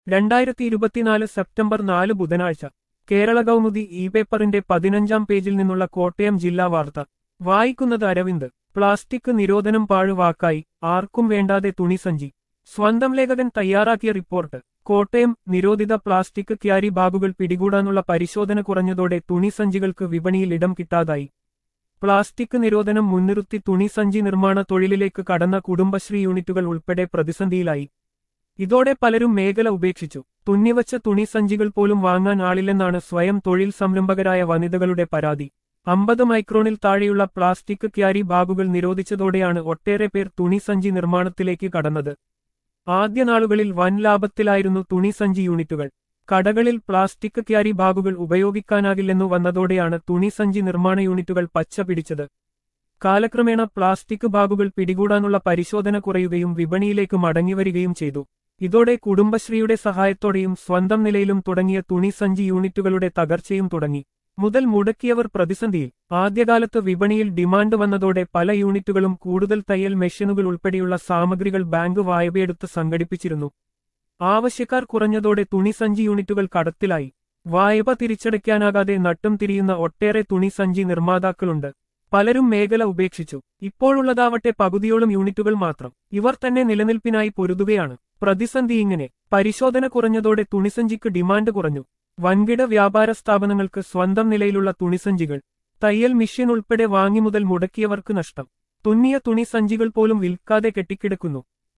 രണ്ടായിരത്തി ഇരുപത്തിനാല് സെപ്റ്റംബർ നാല് ബുധനാഴ്ച കേരള കൗമുദി ഇ പേപ്പറിന്റെ പതിനഞ്ചാം പേജിൽ നിന്നുള്ള കോട്ടയം ജില്ലാ വാർത്ത വായിക്കുന്നത് അരവിന്ദ് പ്ലാസ്റ്റിക് നിരോധനം പാഴുവാക്കായി ആർക്കും വേണ്ടാതെ തുണിസഞ്ചി സ്വന്തം ലേഖകൻ തയ്യാറാക്കിയ റിപ്പോർട്ട് കോട്ടയം നിരോധിത പ്ലാസ്റ്റിക് ക്യാരി ബാഗുകൾ പിടികൂടാനുള്ള പരിശോധന കുറഞ്ഞതോടെ തുണിസഞ്ചികൾക്ക് വിപണിയിൽ ഇടം കിട്ടാതായി പ്ലാസ്റ്റിക് നിരോധനം മുൻനിർത്തി തുണിസഞ്ചി നിർമ്മാണ തൊഴിലിലേക്ക് കടന്ന കുടുംബശ്രീ യൂണിറ്റുകൾ ഉൾപ്പെടെ പ്രതിസന്ധിയിലായി ഇതോടെ പലരും മേഖല ഉപേക്ഷിച്ചു തുന്നിവച്ച തുണിസഞ്ചികൾ പോലും വാങ്ങാൻ ആളില്ലെന്നാണ് സ്വയം തൊഴിൽ സംരംഭകരായ വനിതകളുടെ പരാതി അമ്പത് മൈക്രോണിൽ താഴെയുള്ള പ്ലാസ്റ്റിക് ക്യാരി ബാഗുകൾ നിരോധിച്ചതോടെയാണ് ഒട്ടേറെ പേർ തുണിസഞ്ചി നിർമ്മാണത്തിലേക്ക് കടന്നത് ആദ്യ നാളുകളിൽ വൻ ലാഭത്തിലായിരുന്നു തുണിസഞ്ചി യൂണിറ്റുകൾ കടകളിൽ പ്ലാസ്റ്റിക് ക്യാരി ബാഗുകൾ ഉപയോഗിക്കാനാകില്ലെന്നു വന്നതോടെയാണ് തുണിസഞ്ചി നിർമ്മാണ യൂണിറ്റുകൾ പച്ച പിടിച്ചത് കാലക്രമേണ പ്ലാസ്റ്റിക് ബാഗുകൾ പിടികൂടാനുള്ള പരിശോധന കുറയുകയും വിപണിയിലേക്ക് മടങ്ങിവരികയും ചെയ്തു ഇതോടെ കുടുംബശ്രീയുടെ സഹായത്തോടെയും സ്വന്തം നിലയിലും തുടങ്ങിയ തുണിസഞ്ചി യൂണിറ്റുകളുടെ തകർച്ചയും തുടങ്ങി മുതൽ മുടക്കിയവർ പ്രതിസന്ധിയിൽ ആദ്യകാലത്ത് വിപണിയിൽ ഡിമാൻഡ് വന്നതോടെ പല യൂണിറ്റുകളും കൂടുതൽ തയ്യൽ മെഷീനുകൾ ഉൾപ്പെടെയുള്ള സാമഗ്രികൾ ബാങ്ക് വായ്പയെടുത്ത് സംഘടിപ്പിച്ചിരുന്നു ആവശ്യക്കാർ കുറഞ്ഞതോടെ തുണിസഞ്ചി യൂണിറ്റുകൾ കടത്തിലായി വായ്പ തിരിച്ചടയ്ക്കാനാകാതെ നട്ടും തിരിയുന്ന ഒട്ടേറെ തുണിസഞ്ചി നിർമ്മാതാക്കളുണ്ട് പലരും മേഖല ഉപേക്ഷിച്ചു ഇപ്പോഴുള്ളതാവട്ടെ പകുതിയോളം യൂണിറ്റുകൾ മാത്രം ഇവർ തന്നെ നിലനിൽപ്പിനായി പൊരുതുകയാണ് പ്രതിസന്ധി ഇങ്ങനെ പരിശോധന കുറഞ്ഞതോടെ തുണിസഞ്ചിക്ക് ഡിമാൻഡ് കുറഞ്ഞു വൻകിട വ്യാപാര സ്ഥാപനങ്ങൾക്ക് സ്വന്തം നിലയിലുള്ള തുണിസഞ്ചികൾ തയ്യൽ മെഷീൻ ഉൾപ്പെടെ വാങ്ങി മുതൽ മുടക്കിയവർക്ക് നഷ്ടം തുന്നിയ തുണിസഞ്ചികൾ പോലും വിൽക്കാതെ കെട്ടിക്കിടക്കുന്നു